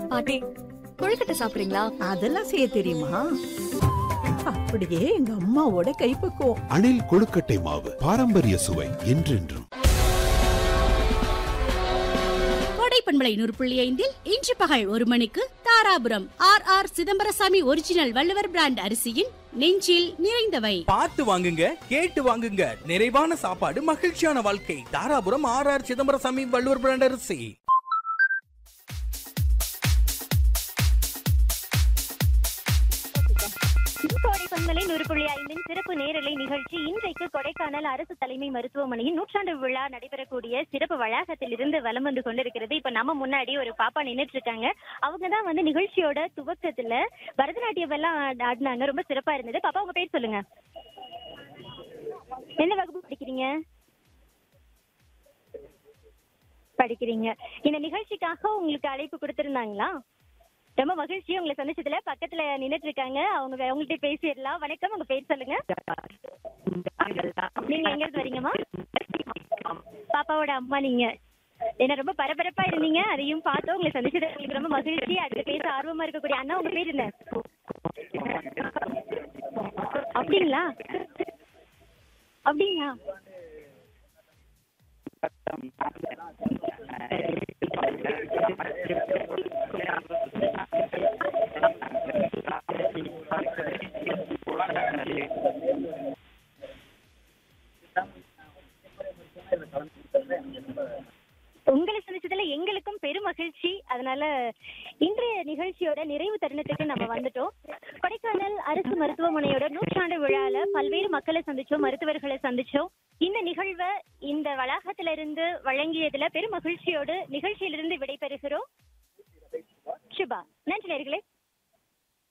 பாட்டி கொழுக்கட்டை சாப்பிடுறீங்களா அதெல்லாம் செய்ய தெரியுமா அப்படியே எங்க அம்மாவோட கைப்பக்குவம் அணில் கொழுக்கட்டை மாவு பாரம்பரிய சுவை என்றென்றும் கோடை பண்பலை நூறு புள்ளி ஐந்தில் இன்று பகல் ஒரு மணிக்கு Dharapuram R R Chidambarasamy original Valluvar brand அரிசியின் நெஞ்சில் நிறைந்தவை பார்த்து வாங்குங்க கேட்டு வாங்குங்க நிறைவான சாப்பாடு மகிழ்ச்சியான வாழ்க்கை Dharapuram R R Chidambarasamy Valluvar brand அரிசி கோடை பண்பலை நூறு புள்ளி ஐந்தின் சிறப்பு நேரலை நிகழ்ச்சி இன்றைக்கு கொடைக்கானல் அரசு தலைமை மருத்துவமனையின் நூற்றாண்டு விழா நடைபெறக்கூடிய சிறப்பு வளாகத்தில் இருந்து வலம் வந்து கொண்டிருக்கிறது இப்ப நம்ம முன்னாடி ஒரு பாப்பா நின்னுட்டு இருக்காங்க அவங்க தான் வந்து நிகழ்ச்சியோட துவக்கத்துல பரதநாட்டியம் எல்லாம் ஆட- ஆடினாங்க ரொம்ப சிறப்பா இருந்தது பாப்பா உங்க பேர் சொல்லுங்க என்ன வகுப்பு படிக்கிறீங்க படிக்கிறீங்க இந்த நிகழ்ச்சிக்காக உங்களுக்கு அழைப்பு கொடுத்திருந்தாங்களா ரொம்ப மகிழ்ச்சி உங்களை சந்திச்சதுல பக்கத்துல நின்னுட்டு இருக்காங்க அவங்க அவங்கள்ட்ட பேசிடலாம் வணக்கம் உங்க பேர் சொல்லுங்க நீங்க எங்க இருந்து வரீங்கம்மா பாப்பாவோட அம்மா நீங்க என்ன ரொம்ப பரபரப்பா இருந்தீங்க அதையும் பார்த்தோம் உங்களை சந்திச்சது உங்களுக்கு ரொம்ப மகிழ்ச்சி அடுத்து பேச ஆர்வமா இருக்கக்கூடிய அண்ணா உங்க பேர் என்ன அப்படிங்களா அப்படிங்களா உங்களை சந்திச்சதுல எங்களுக்கும் பெரும் மகிழ்ச்சி அதனால இன்றைய நிகழ்ச்சியோட நிறைவு தருணத்துக்கு நம்ம வந்துட்டோம் கொடைக்கானல் அரசு மருத்துவமனையோட நூற்றாண்டு விழால பல்வேறு மக்களை சந்திச்சோம் மருத்துவர்களை சந்திச்சோம் இந்த நிகழ்வை இந்த வளாகத்திலிருந்து இருந்து வழங்கியதுல பெரும் மகிழ்ச்சியோடு நிகழ்ச்சியிலிருந்து விடைபெறுகிறோம் சுபா நன்றி நேர்களே